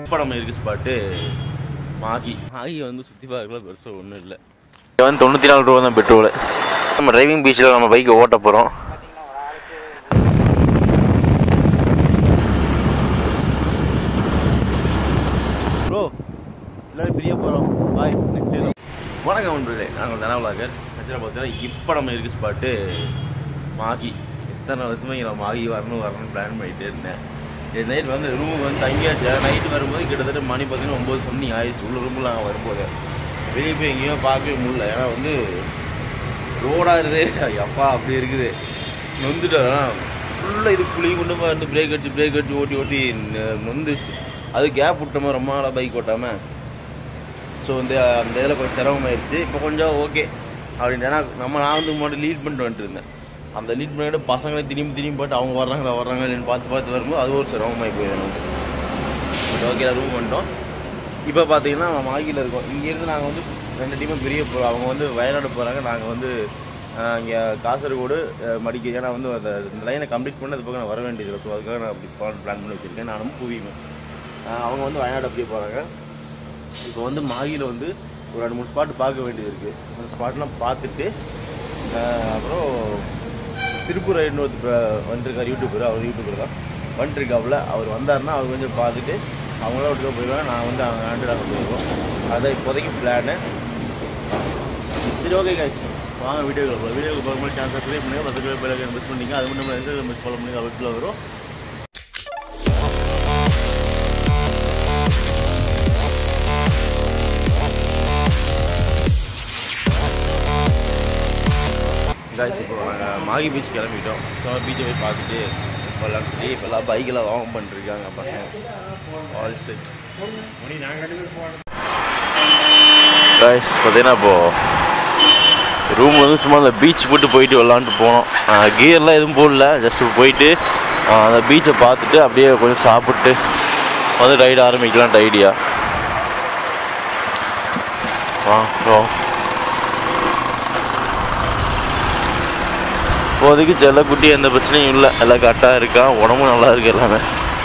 இப்போ நம்ம இருக்க ஸ்பாட்டு மாகி மாகி வந்து சுற்றி பார்க்கலாம் பெருசாக ஒன்றும் இல்லை வந்து தொண்ணூற்றி நாலு ரூபா தான் பெட்ரோல் நம்ம டிரைவிங் பீச்சில் நம்ம பைக்கை ஓட்ட போகிறோம் ப்ரோ எல்லாரும் பிரிய போகிறோம் பாய் நெக்ஸ்ட் வணக்கம் நண்பர்களே நாங்கள் தனவலாகர் நெக்ஸ்ட்டில் பார்த்தீங்கன்னா இப்போ நம்ம இருக்க ஸ்பாட்டு மாகி எத்தனை வருஷமா இங்கே நான் மாகி வரணும் வரணும்னு பிளான் பண்ணிகிட்டே இருந்தேன் நைட் வந்து ரூமுக்கு வந்து தங்கியாச்சு நைட்டு வரும்போது கிட்டத்தட்ட மணி பார்த்தீங்கன்னா ஒம்பது மணி ஆயிடுச்சு உள்ள ரூமில் நாங்கள் வரும்போது வெளியே போய் எங்கேயுமே பார்க்கவே முடியல ஏன்னா வந்து ரோடாக இருக்குது அப்பா அப்படி இருக்குது நொந்துட்டோம் ஃபுல்லாக இது புளி கொண்டு போய் வந்து பிரேக் அடிச்சு பிரேக் அடிச்சு ஓட்டி ஓட்டி ந- நொந்துச்சு அது கேப் விட்டோமா ரொம்ப நாளாக பைக் ஓட்டாமல் ஸோ வந்து அந்த இதில் கொஞ்சம் சிரமமாயிருச்சு இப்போ கொஞ்சம் ஓகே அப்படின்னு ஏன்னா நம்ம நான் வந்து முன்னாடி லீட் பண்ணிட்டு வந்துட்டு இருந்தேன் அந்த லீட் பண்ணிட்டு பசங்களை திரும்பி திரும்பி போட்டு அவங்க வர்றாங்களா வர்றாங்கன்னு பார்த்து பார்த்து வரும்போது அது ஒரு சிரமமாகி போயிடும் நமக்கு பட் ஓகே ரூம் பண்ணிட்டோம் இப்போ பார்த்தீங்கன்னா நம்ம மாகியில் இருக்கோம் இங்கேருந்து நாங்கள் வந்து ரெண்டு டீமும் பிரிய போகிறோம் அவங்க வந்து வயநாடு போகிறாங்க நாங்கள் வந்து இங்கே காசர்கோடு அஹ், மடிக்க ஏன்னா வந்து அந்த இந்த லைனை கம்ப்ளீட் பண்ணி அது பக்கம் நான் வர வேண்டியது ஸோ அதுக்காக நான் அப்படி பிளான் பண்ணி வச்சுருக்கேன் நானும் பூவியும் அவங்க வந்து வயநாடு அப்படியே போகிறாங்க இப்போ வந்து மாகியில் வந்து ஒரு ரெண்டு மூணு ஸ்பாட் பார்க்க வேண்டியது இருக்குது அந்த ஸ்பாட்லாம் பார்த்துட்டு அஹ், அப்புறம் திருப்பூர் இன்னொருத்தர் வந்துருக்கார் யூடியூபர் அவர் யூடியூபர் தான் வந்துருக்காப்புல அவர் வந்தாருன்னா அவர் கொஞ்சம் பார்த்துட்டு அவங்களாம் விட்டு போயிடுவாங்க நான் வந்து அவங்க ஆண்டராக போயிடுவோம் அதான் இப்போதைக்கு பிளானு சரி ஓகே கைஸ் வாங்க வீடியோக்கு போகிறோம் வீடியோக்கு போகும்போது சேனல் சப்ஸ்கிரைப் பண்ணுங்கள் பத்து பேர் பேர் மிஸ் பண்ணிங்க அது மட்டும் இல்லாமல் மிஸ் ஃபாலோ பண்ணி வீட்டில் வரும் காய்ச்சி இப்போ நாங்கள் மாகி பீச் கிளம்பிட்டோம் ஸோ பீச்சை போய் பார்த்துட்டு இப்போல்லாம் சொல்லி இப்போல்லாம் பைக்கெல்லாம் வாங்க பண்ணிருக்காங்க பசங்க ஆல் செட் காய்ஸ் பார்த்தீங்கன்னா இப்போது ரூம் வந்து சும்மா அந்த பீச் போட்டு போயிட்டு விளாண்டுட்டு போனோம் கியர்லாம் எதுவும் போடல ஜஸ்ட் போயிட்டு ஆஹ், அந்த பீச்சை பார்த்துட்டு அப்படியே கொஞ்சம் சாப்பிட்டு வந்து ரைடு ஆரம்பிக்கலான்ட்டு ஐடியா ஆ ஓ இப்போதைக்கு செல்லக்குட்டி எந்த பிரச்சனையும் இல்லை எல்லாம் கரெக்டாக இருக்கான் உடம்பும் நல்லா இருக்கு எல்லாமே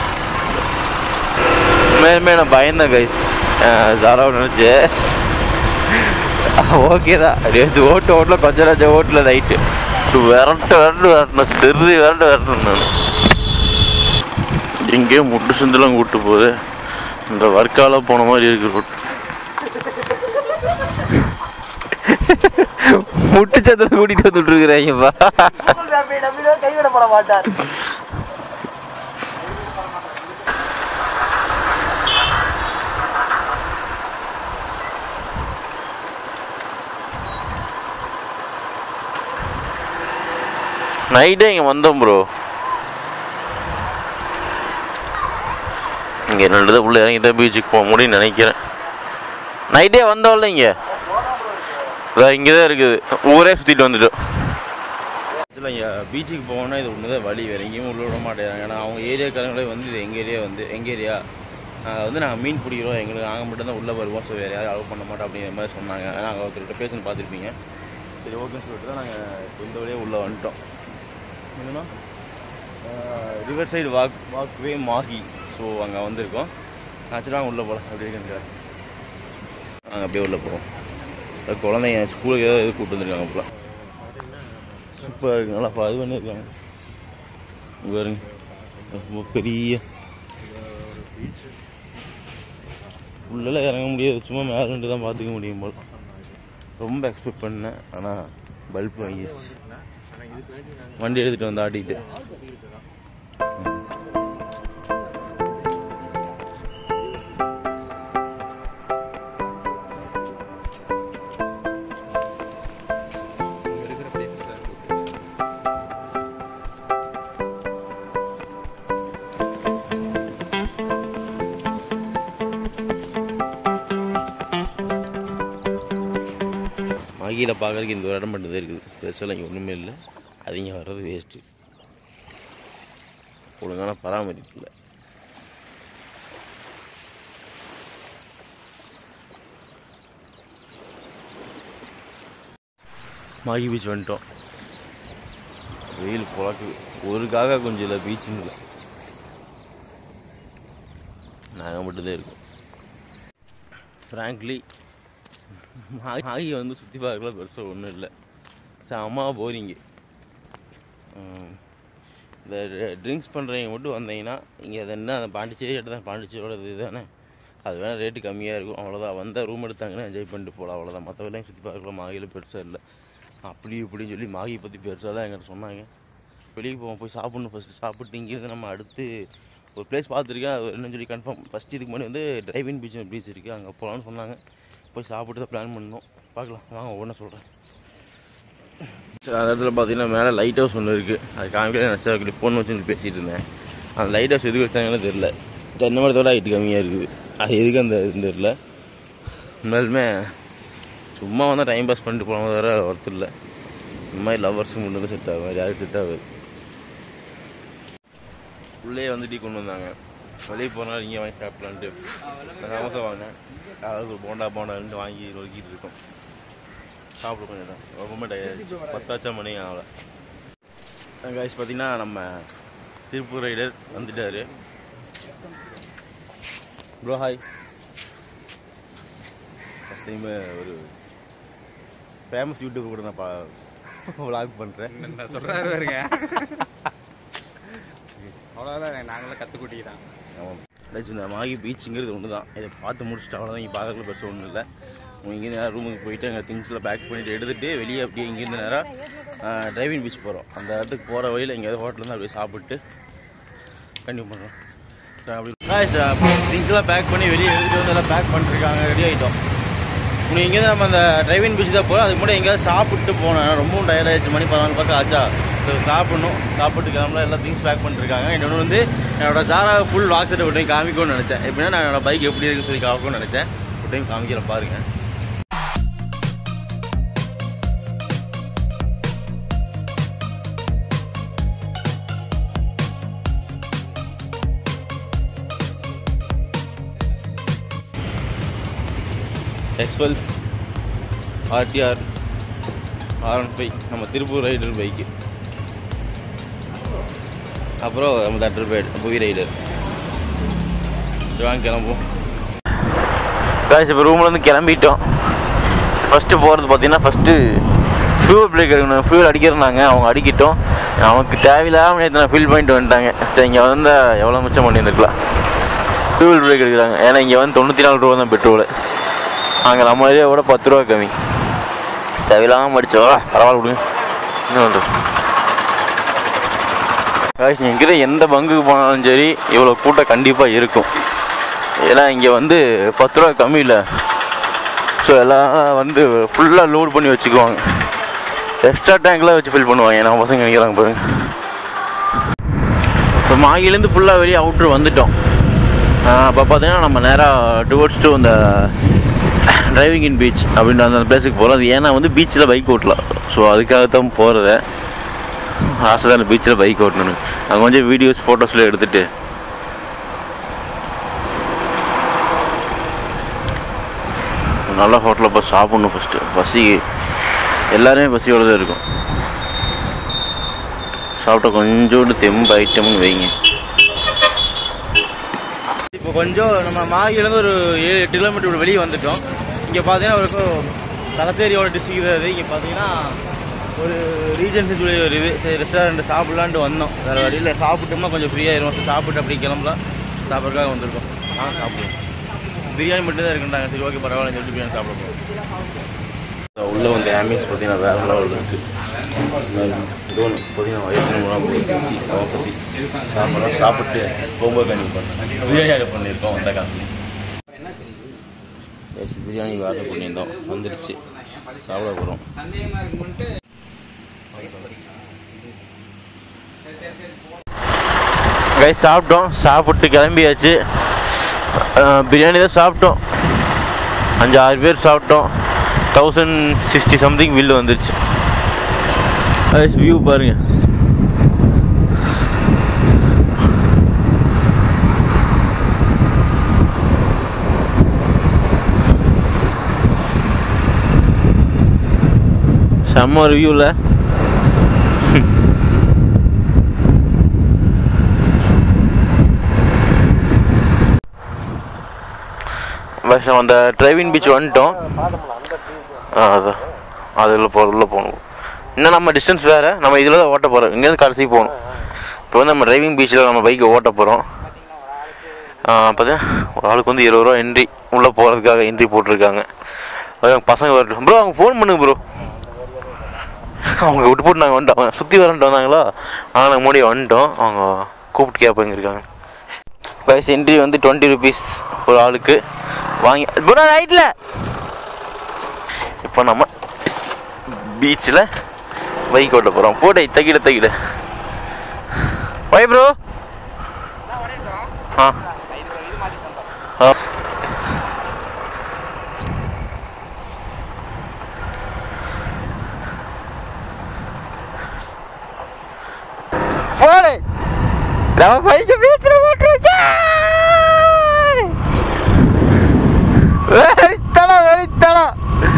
உண்மையுமே நான் பயந்தேன் கைஸ் ஜாராவை நினச்சி ஓகே தான் நேற்று ஓட்டு ஓட்டல கொஞ்ச நேரம் ஓட்டல நைட்டு விரட்டு விரட்டு விரட்டணும் சிறு விரட்டு விரட்டணும் நான் எங்கேயோ முட்டு சுந்தெல்லாம் கூட்டு போகுது இந்த வர்க்கால போன மாதிரி இருக்கு ரோட் முட்டு சந்திர கூட்டிட்டு வந்துட்டு இருக்கிறாங்கப்பா கைவிடப்பட மாட்டார் நைட்டே இங்கே வந்தோம் ப்ரோ இங்கே ரெண்டு உள்ள இறங்கி தான் பீச்சுக்கு போக முடியும்னு நினைக்கிறேன் நைட்டே வந்தோம்ல இங்கே இங்கே தான் இருக்குது ஊரே சுற்றிட்டு வந்துட்டோம் ஆக்சுவலாக இங்கே பீச்சுக்கு போகணும்னா இது ஒன்று தான் வழி வேறு எங்கேயும் உள்ள விட மாட்டேங்கிறாங்க ஏன்னா அவங்க ஏரியாக்காரங்களே வந்து இது எங்கள் ஏரியா வந்து எங்கள் ஏரியா நாங்கள் வந்து நாங்கள் மீன் பிடிக்கிறோம் எங்களுக்கு நாங்கள் மட்டும் தான் உள்ளே வருவோம் ஸோ வேறு யாரும் அலோவ் பண்ண மாட்டோம் அப்படிங்கிற மாதிரி சொன்னாங்க நாங்கள் ஒருத்தர்கிட்ட பேசுன்னு பார்த்துருப்பீங்க சரி ஓகேன்னு சொல்லிட்டு தான் நாங்கள் இந்த வழியாக உள்ளே வந்துட்டோம் என்னன்னா river side walk walkway Mahe so அங்கே வந்திருக்கோம் ஆக்சுவலாக உள்ளே போகலாம் அப்படி இருக்கிறேன் நாங்கள் அப்படியே உள்ளே போகிறோம் குழந்தைங்க ஸ்கூலுக்கு ஏதாவது எது கூப்பிட்டு வந்துருக்காங்க இப்போலாம் சூப்பராக இருக்கு நல்லா பா- இது பண்ணியிருக்காங்க இங்க பாருங்க ரொம்ப பெரிய உள்ளெல்லாம் இறங்க முடியாது சும்மா மேலே நின்று தான் பார்த்துக்க முடியும் போல் ரொம்ப எக்ஸ்பெக்ட் பண்ணேன் ஆனால் பல்ப் வாங்கிடுச்சு வண்டி எடுத்துகிட்டு வந்து ஆட்டிக்கிட்டு மாகியில் பார்க்கறதுக்கு இந்த ஒரு இடம் மட்டும் தான் இருக்குது ஸ்பெஷலாக இங்கே ஒன்றுமே இல்லை அது இங்கே வர்றது வேஸ்ட்டு ஒழுங்கான பராமரிப்பு இல்லை மாகி பீச் வந்துட்டோம் வெயில் புழக்கு ஒரு காக்கா கொஞ்சம் இல்லை பீச்சுன்னு இல்லை நாங்கள் மட்டும்தான் இருக்கோம் ஃப்ராங்க்லி மாகி வந்து சுற்றி பார்க்கல பெருசாக ஒன்றும் இல்லை செம்ம போரிங்கு இந்த ட்ரிங்க்ஸ் பண்ணுறவங்க மட்டும் வந்தீங்கன்னா இங்கே அது என்ன அந்த பாண்டிச்சேரி இடத்துல தான் பாண்டிச்சேரியோட இது தானே அது வேணால் ரேட்டு கம்மியாக இருக்கும் அவ்வளோதான் வந்தால் ரூம் எடுத்தாங்கன்னா என்ஜாய் பண்ணிட்டு போகலாம் அவ்வளோதான் மற்றவெல்லாம் சுற்றி பார்க்கலாம் மாகியில் பெருசாக இல்லை அப்படி இப்படின்னு சொல்லி மாகி பற்றி பெருசாக தான் எங்கிட்ட சொன்னாங்க வெளியே போவோம் போய் சாப்பிட்ணும் ஃபஸ்ட்டு சாப்பிட்டு இங்கேருந்து நம்ம அடுத்து ஒரு பிளேஸ் பார்த்துருக்கேன் அது என்னன்னு சொல்லி கன்ஃபார்ம் ஃபஸ்ட் இதுக்கு முன்னாடி வந்து டிரைவிங் பீச் பீச் இருக்குது அங்கே போகலான்னு சொன்னாங்க போய் சாப்பிட்டு தான் பிளான் பண்ணோம் பார்க்கலாம் வாங்க ஒவ்வொன்றா சொல்கிறேன் சரி அந்த இடத்துல பார்த்தீங்கன்னா மேலே லைட் ஹவுஸ் ஒன்று இருக்குது அது காமிக்கல நினச்சா இப்படி ஃபோன் வச்சு பேசிகிட்டு இருந்தேன் அந்த லைட் ஹவுஸ் எதுக்கு வச்சாங்கன்னு தெரில தென்னை மரத்தோட ஹைட்டு கம்மியாக இருக்குது அது எதுக்கு அந்த இது தெரில உண்மையாலுமே சும்மா வந்தால் டைம் பாஸ் பண்ணிட்டு போனது வேறு ஒருத்தர் இல்லை இந்த மாதிரி லவ்வர்ஸுக்கு முன்னே தான் செட் ஆகும் வேறு யாருக்கு செட் ஆகாது உள்ளே வந்து டீ கொண்டு வந்தாங்க வெளியே போனால் இங்கே வாங்கி சாப்பிடலான்ட்டு நான் சமோசா வாங்கினேன் அதாவது போண்டா போண்டான்னு வாங்கி நொறுக்கிட்டு இருக்கோம் சாப்பிட கொஞ்சம் தான் ரொம்ப டயர்ட் பத்தாச்சா மணி ஆகலை காய்ஸ் பார்த்தீங்கன்னா நம்ம திருப்பூர் ரைடர் வந்துட்டாரு ப்ரோ ஹாய் ஃபஸ்ட் டைம் ஒரு ஃபேமஸ் யூடியூப் கூட நான் பா vlog பண்ணுறேன் நான் சொல்றாரு பாருங்க அவ்வளோதான் நாங்களும் கற்றுக்குட்டி தான் ஆமாம் ரைஸ் இந்த மாகி பீச்சுங்கிறது ஒன்று தான் இதை பார்த்து முடிச்சுட்டு அவ்வளோதான் இங்கே பார்க்கறதுல பெருசு ஒன்றும் இல்லை இங்கேருந்து நேரம் ரூமுக்கு போயிட்டு அங்கே திங்ஸ்லாம் பேக் பண்ணிட்டு எடுத்துகிட்டு வெளியே அப்படியே இங்கேருந்து நேராக டிரைவிங் பீச் போகிறோம் அந்த இடத்துக்கு போகிற வழியில் எங்கேயாவது ஹோட்டலேருந்து அப்படியே சாப்பிட்டு கண்டினியூ பண்ணுறோம் அப்படி திங்ஸ்லாம் பேக் பண்ணி வெளியே எடுத்துகிட்டு வந்து எல்லாம் பேக் பண்ணிருக்காங்க ரெடி ஆகிட்டோம் இன்னும் இங்கேருந்து நம்ம அந்த டிரைவிங் பீச் தான் போகிறோம் அதுக்கு முன்னாடி எங்கேயாவது சாப்பிட்டு போனேன் ரொம்பவும் டயர்ட் ஆயிடுச்சு மணி பதினாலு பக்கம் ஆச்சா ஸோ சாப்பிடணும் சாப்பிட்டு கிளம்பலாம் எல்லா திங்ஸ் பேக் பண்ணிருக்காங்க இன்னொன்று வந்து என்னோட சாரா ஃபுல் வாக் செட் ஒரு டைம் காமிக்கணும்னு நினச்சேன் எப்படின்னா நான் என்னோட பைக் எப்படி இருக்குன்னு சொல்லி காமிக்கணும்னு நினச்சேன் ஒரு டைம் காமிக்கிறேன் பாருங்க Xpulse RTR R one five நம்ம திருப்பூர் ரைடர் பைக்கு அப்புறம் நம்ம தட்டர் பேட் புவி ரைடர் சரி, வாங்க கிளம்புவோம் காய்ச்சி இப்போ ரூம்லேருந்து கிளம்பிட்டோம் ஃபஸ்ட்டு போகிறது பார்த்தீங்கன்னா ஃபஸ்ட்டு ஃபியூல் பிரேக் எடுக்கணும் ஃபியூல் அடிக்கிறனாங்க அவங்க அடிக்கிட்டோம் அவனுக்கு தேவையில்லாமல் நேற்று நான் ஃபில் பண்ணிட்டு வந்துட்டாங்க சரி இங்கே வந்து எவ்வளோ மிச்சம் பண்ணியிருந்துருக்கலாம் ஃபியூல் பிரேக் எடுக்கிறாங்க ஏன்னா இங்கே வந்து தொண்ணூற்றி நாலு ரூபா தான் பெட்ரோலு அங்கே நம்ம ஏரியாவோட பத்து ரூபா கம்மி தேவையில்லாமல் அடிச்சோம் பரவாயில்ல விடுங்க என்ன பண்ணுறது காய்ச்சி எங்கிட்ட எந்த பங்குக்கு போனாலும் சரி இவ்வளோ கூட்டம் கண்டிப்பாக இருக்கும் ஏன்னா இங்கே வந்து பத்து ரூபா கம்மி இல்லை ஸோ எல்லாம் வந்து ஃபுல்லாக லோட் பண்ணி வச்சுக்குவாங்க எக்ஸ்ட்ரா டேங்க்லாம் வச்சு ஃபில் பண்ணுவாங்க நம்ம பசங்க நினைக்கிறாங்க பாருங்க இப்போ மாகிலேருந்து ஃபுல்லாக வெளியே அவுட்ரு வந்துட்டோம் அப்போ பார்த்தீங்கன்னா நம்ம நேராக டுவர்ட்ஸ் டு இந்த டிரைவிங் இன் பீச் அப்படின்ற அந்த பிளேஸுக்கு போகிறோம் அது ஏன்னா வந்து பீச்சில் பைக் ஓட்டலாம் ஸோ அதுக்காக தான் போகிறத ஆசை தான் பீச்சில் பைக் ஓட்டணும்னு அங்கே கொஞ்சம் வீடியோஸ் ஃபோட்டோஸ்லாம் எடுத்துகிட்டு நல்ல ஹோட்டலில் போய் சாப்பிட்ணும் ஃபஸ்ட்டு பசி எல்லாருமே பசியோடு தான் இருக்கும் சாப்பிட்டா கொஞ்சோண்டு தெம்பு ஐட்டம்னு வைங்க இப்போ கொஞ்சம் நம்ம மாகிலேருந்து ஒரு ஏழு எட்டு கிலோமீட்டர் வெளியே வந்துட்டோம் இங்கே பார்த்தீங்கன்னா ஒரு தலசேரியோட டிஸ்ட்ரிக் தான் இது இங்கே பார்த்தீங்கன்னா ஒரு ரீஜன்ஸ் சொல்லி ஒரு இது சரி ரெஸ்டாரண்ட் சாப்பிட்லான்ட்டு வந்தோம் வேறு வழியில் சாப்பிட்டோம்னா கொஞ்சம் ஃப்ரீயாயிரும் சரி சாப்பிட்டு அப்படி கிளம்பலாம் சாப்பிட்றதுக்காக வந்திருக்கோம் ஆ சாப்பிடுவோம் பிரியாணி மட்டும் தான் இருக்குன்றாங்க சரி ஓகே பரவாயில்லன்னு சொல்லிட்டு பிரியாணி சாப்பிட போகிறோம் உள்ளே வந்து ஆம்பியன்ஸ் பார்த்தீங்கன்னா வேறு லெவலில் இருக்குது இது ஒன்று பார்த்தீங்கன்னா வயசு பசி செம பசி சாப்பிட்றோம் சாப்பிட்டு போகும்போது கண்டிப்பாக பண்ணேன் பிரியாணி ஆர்டர் பண்ணியிருக்கோம் வந்த காசு எஸ் பிரியாணி ஆர்டர் பண்ணியிருந்தோம் வந்துருச்சு சாப்பிட போகிறோம் கை சாப்பிட்டோம் சாப்பிட்டு கிளம்பியாச்சு அஹ், பிரியாணி தான் சாப்பிட்டோம் அஞ்சு ஆறு பேர் சாப்பிட்டோம் தௌசண்ட் சிக்ஸ்டி சம்திங் பில்லு வந்துருச்சு வியூ பாருங்க செம்ம ஒரு வியூவில் பஸ் அந்த டிரைவிங் பீச் வந்துட்டோம் ஆ அதான் அதில் போ உள்ளே போகணும் இன்னும் நம்ம டிஸ்டன்ஸ் வேறு நம்ம இதில் தான் ஓட்ட போகிறோம் இங்கேருந்து கடைசி போகணும் இப்போ வந்து நம்ம டிரைவிங் பீச்சில் நம்ம பைக்கை ஓட்ட போகிறோம் பார்த்தா ஒரு ஆளுக்கு வந்து இருபது ரூபா என்ட்ரி உள்ளே போகிறதுக்காக என்ட்ரி போட்டிருக்காங்க அதான் பசங்க வரட்டும் ப்ரோ அவங்க ஃபோன் பண்ணுங்க ப்ரோ அவங்க விட்டு போட்டு நாங்கள் வந்துட்டோம் சுற்றி வரன்ட்டு வந்தாங்களா ஆனால் நாங்கள் முன்னாடி வந்துட்டோம் அவங்க கூப்பிட்டு கேட்பாங்க இருக்காங்க ப்ரைஸ் என்ட்ரி வந்து டுவெண்ட்டி ருபீஸ் ஒரு ஆளுக்கு வாங்கி ப்ரோ ரைட்டில் இப்போ நம்ம பீச்சில் பைக் ஓட்ட போகிறோம் போட்டை தகிட தகிட வை ப்ரோ ஆ ஆ போடு நம்ம பைக்கு பீச்சில் போட்டுருச்சா வெறித்தனம் வெறித்தனம்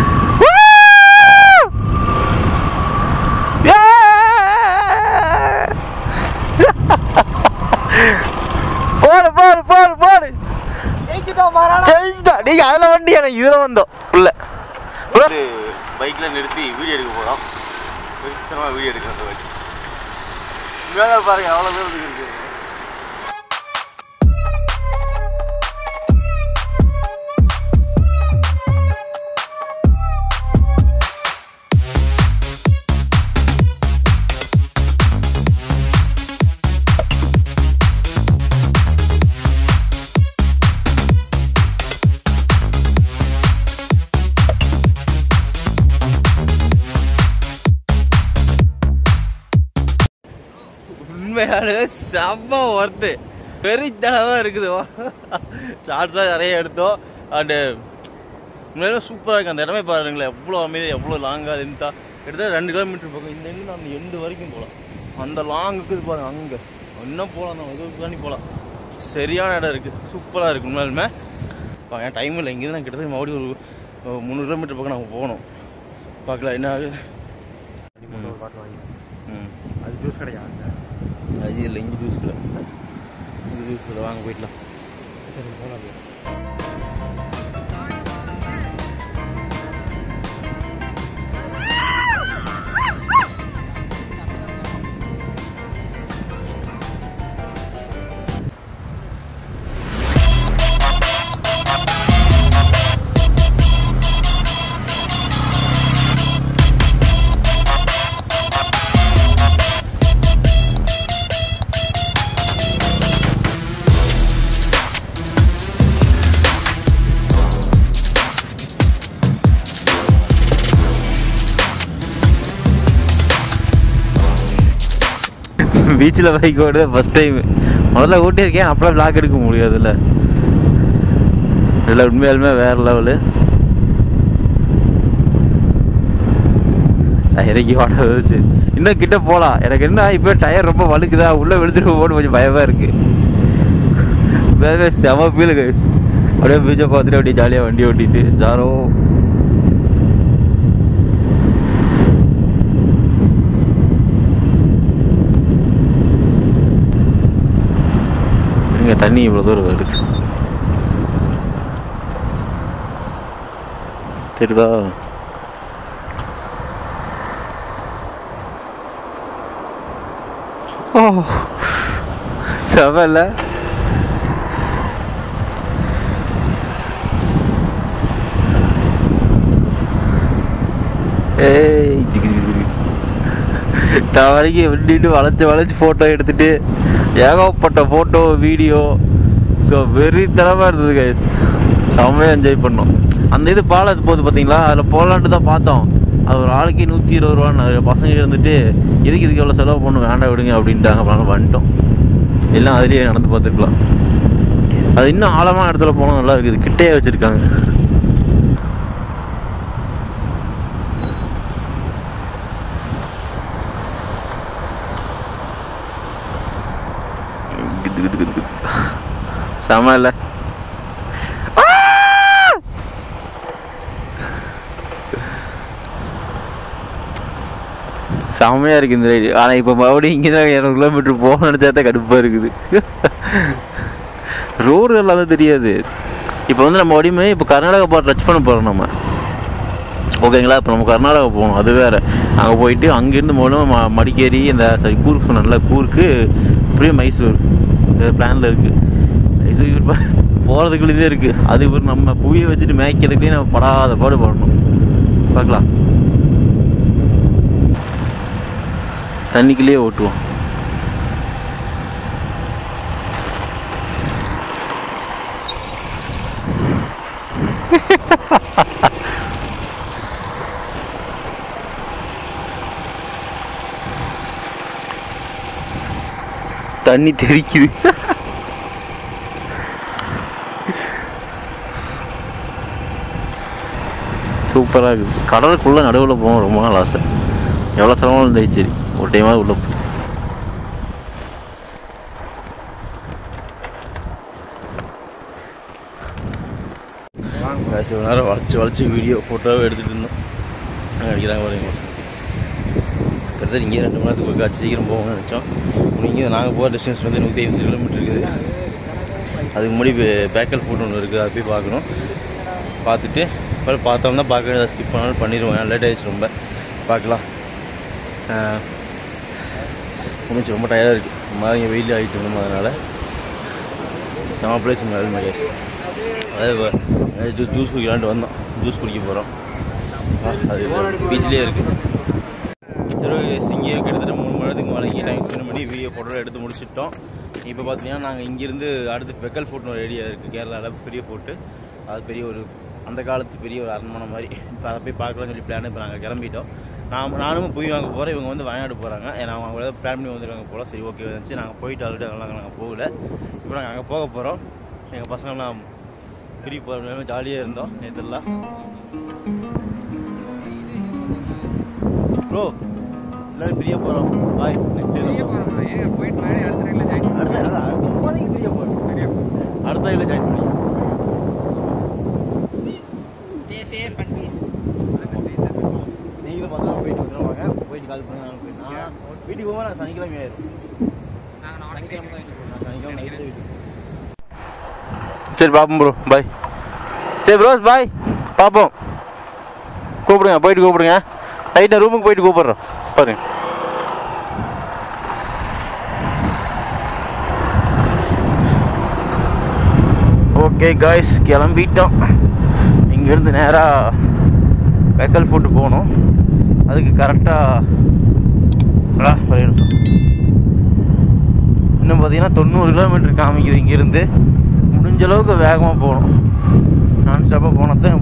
போடு போடு போடு போடு ஜெயிச்சுட்டோம் மாறானா ஜெயிச்சிட்டா நீங்க அதுல வண்டி எனக்கு இதுல வந்தோம் உள்ள பைக்கில் நிறுத்தி வீடியோ எடுக்க போகிறோம் வீடியோ எடுக்கிறோம் அந்த வண்டி மேலே பாருங்க எவ்வளோ பேர் இருக்கு உண்மையாலே செம்ம ஒர்த்து வெறித்தனமாக இருக்குது ஷார்ட்ஸாக நிறைய எடுத்தோம் அண்டு உண்மையிலே சூப்பராக இருக்குது அந்த இடமே பாருங்களேன் எவ்வளோ அமைதி எவ்வளோ லாங்காக இருந்தா கிட்டத்தட்ட ரெண்டு கிலோமீட்டர் பக்கம் இந்த எண்டு அந்த எண்டு வரைக்கும் போகலாம் அந்த லாங்குக்கு இது பாருங்க அங்கே இன்னும் போகலாம் தான் இது தாண்டி போகலாம் சரியான இடம் இருக்குது சூப்பராக இருக்குது உண்மையாலுமே இப்போ என் டைம் இல்லை இங்கேருந்து நான் கிட்டத்தட்ட மறுபடியும் ஒரு ஒரு முந்நூறு கிலோமீட்டர் பக்கம் நாங்கள் போகணும் பார்க்கலாம் என்ன ஆகுது ம் அது ஜூஸ் கிடையாது அது இல்லை இங்கே ஜூஸ் கடை இங்கே ஜூஸ் கடை வாங்க போயிடலாம் பீச்சில் பைக் ஓடுது ஃபஸ்ட் டைம் முதல்ல ஓட்டியிருக்கேன் அப்பலாம் பிளாக் எடுக்க முடியாதுல்ல இதில் உண்மையாலுமே வேறு லெவலு இறக்கி ஓட வச்சு இன்னும் கிட்ட போகலாம் எனக்கு என்ன இப்போ டயர் ரொம்ப வழுக்குதா உள்ளே விழுந்துட்டு போட்டு கொஞ்சம் பயமாக இருக்கு வேறு செம ஃபீல் கைஸ் அப்படியே பீச்சை பார்த்துட்டு அப்படியே ஜாலியாக வண்டி ஓட்டிட்டு ஜாரோ இங்கே தண்ணி இவ்வளோ தூரம் வருது தெரியுதா ஓ செவல ஏய் ஜிகு ஜிகு ஜிகு. நான் வரைக்கும் விட்டுட்டு வளைச்சு வளைச்சு ஃபோட்டோ எடுத்துட்டு ஏகப்பட்ட ஃபோட்டோ வீடியோ ஸோ வெறித்தனமாக இருந்தது கைஸ் செம்மையாக என்ஜாய் பண்ணோம் அந்த இது பாலம் போகுது பார்த்தீங்களா அதில் போகலான்ட்டு தான் பார்த்தோம் அது ஒரு ஆளுக்கே நூற்றி இருபது ரூபான்னு பசங்க இருந்துட்டு எதுக்கு இதுக்கு எவ்வளோ செலவு பண்ணணும் வேண்டாம் விடுங்க அப்படின்ட்டாங்க அப்புறம் வந்துட்டோம் எல்லாம் அதுலேயே நடந்து பார்த்துக்கலாம் அது இன்னும் ஆழமான இடத்துல போனால் நல்லா இருக்குது கிட்டே வச்சுருக்காங்க குது குது குது குது செம இல்லை செம்மையாக இருக்குது இந்த ரைடு ஆனால் இப்போ மறுபடியும் இங்கே தான் இரநூறு கிலோமீட்டர் போக நினச்சா தான் கடுப்பாக இருக்குது ரோடு எல்லாம் தான் தெரியாது இப்போ வந்து நம்ம வடிமே இப்போ கர்நாடகா பார்ட் டச் பண்ண போகிறோம் நம்ம ஓகேங்களா இப்போ நம்ம கர்நாடகா போகணும் அது வேறு அங்கே போயிட்டு அங்கேருந்து மூலம் ம மடிக்கேரி இந்த சாரி கூர்க் சொன்னேன்ல கூர்க்கு அப்படியே மைசூர் இந்த பிளானில் இருக்குது மைசூர் போகிறதுக்குள்ளே இருக்குது அது இவர் நம்ம புவியை வச்சுட்டு மேய்க்கிறதுக்குள்ளே நம்ம படாத பாடு படணும் பார்க்கலாம் தண்ணிக்குள்ளேயே ஓட்டுவோம் தண்ணி தெறிக்குது சூப்பராக இருக்குது கடலுக்குள்ளே நடுவில் போகணும் ரொம்ப நாள் ஆசை எவ்வளோ சிரமம் இருந்தாலும் சரி ஒரு டைமாவது உள்ள போ காசு ஒரு நேரம் வளைச்சு வளைச்சு வீடியோ ஃபோட்டோவை எடுத்துகிட்டு இருந்தோம் அங்கே அடிக்கிறாங்க பாருங்க கிட்டத்தட்ட இங்கே ரெண்டு மணி நேரத்துக்கு ஒரு காட்சி சீக்கிரம் போகணும்னு நினச்சோம் இங்கே நாங்கள் போகிற டிஸ்டன்ஸ் வந்து நூற்றி ஐம்பது கிலோமீட்டர் இருக்குது அதுக்கு முன்னாடி பேக்கல் ஃபுட் ஒன்று இருக்குது அதை போய் பார்க்கணும் பார்த்துட்டு அப்புறம் பார்த்தோம்னா பார்க்க வேண்டியதை ஸ்கிப் பண்ணாலும் பண்ணிடுவோம் லேட் ஆகிடுச்சு ரொம்ப பார்க்கலாம் முடிஞ்சு ரொம்ப டயர்டாக இருக்குது மாதிரி இங்கே வெயில் ஆகிட்டு இருந்தோம் அதனால் செம பிளேஸ் மேலே மகேஷ் அதாவது ஜூ ஜூஸ் குடிக்கலான்ட்டு வந்தோம் ஜூஸ் குடிக்க போகிறோம் அது பீச்லேயே இருக்குது சரி இங்கே கிட்டத்தட்ட மூணு மணி நேரத்துக்கு மேலே இங்கே டைம் ஸ்பெண்ட் பண்ணி வீடியோ ஃபோட்டோ எடுத்து முடிச்சிட்டோம் இப்போ பார்த்தீங்கன்னா நாங்கள் இங்கேருந்து அடுத்து பெக்கல் ஃபோர்ட்னு ஒரு ஏரியா இருக்குது கேரளாவில் பெரிய ஃபோர்ட்டு அது பெரிய ஒரு அந்த காலத்து பெரிய ஒரு அரண்மனை மாதிரி இப்போ அதை போய் பார்க்கலாம்னு சொல்லி பிளான் இப்போ நாங்கள் கிளம்பிட்டோம் நான் நானும் போய் வாங்க போகிறேன் இவங்க வந்து வயநாடு போகிறாங்க ஏன்னா அவங்க ஏதாவது பிளான் பண்ணி வந்துருக்காங்க போல சரி ஓகே வந்துச்சு நாங்கள் போயிட்டு ஆல்ரெடி அதெல்லாம் நாங்கள் போகல இப்போ நாங்கள் அங்கே போக போகிறோம் எங்கள் பசங்களாம் பிரி போகிற ஜாலியாக இருந்தோம் நேற்றுலாம் ப்ரோ எல்லாரும் பிரிய போகிறோம் பாய் நெக்ஸ்ட் வெளியே போகிறோம் ஏங்க போயிட்டு நானே அடுத்த ரயிலில் ஜாயின் அடுத்த அதான் அடுத்த இப்போதைக்கு பிரிய போகிறோம் அடுத்த இதில் ஜாயின் பண்ணி ஸ்டே சேஃப் அண்ட் பீஸ் நீங்களும் பத்திரமா போயிட்டு வந்துடுவாங்க போயிட்டு கால் பண்ணி நானும் போயிட்டு நான் வீட்டுக்கு போக நான் சனிக்கிழமை ஆயிரும் நாங்கள் நாளைக்கு கிளம்ப தான் வீட்டுக்கு நான் சனிக்கிழமை நைட்டு வீட்டுக்கு சரி பார்ப்போம் ப்ரோ பாய் சரி ப்ரோஸ் பாய் பார்ப்போம் கூப்பிடுங்க போயிட்டு கூப்பிடுங்க நைட்டு ரூமுக்கு போயிட்டு கூப்பிட்றோம் பாருங்க ஓகே காய்ஸ் கிளம்பிட்டோம் இங்கேருந்து நேராக வெக்கல் ஃபுட்டு போகணும் அதுக்கு கரெக்டாக ஒரு நிமிஷம் இன்னும் பார்த்தீங்கன்னா தொண்ணூறு கிலோமீட்டர் காமிக்குது இங்கேருந்து முடிஞ்ச அளவுக்கு வேகமாக போகணும் நான் ஸ்டாப்பாக போனால் தான்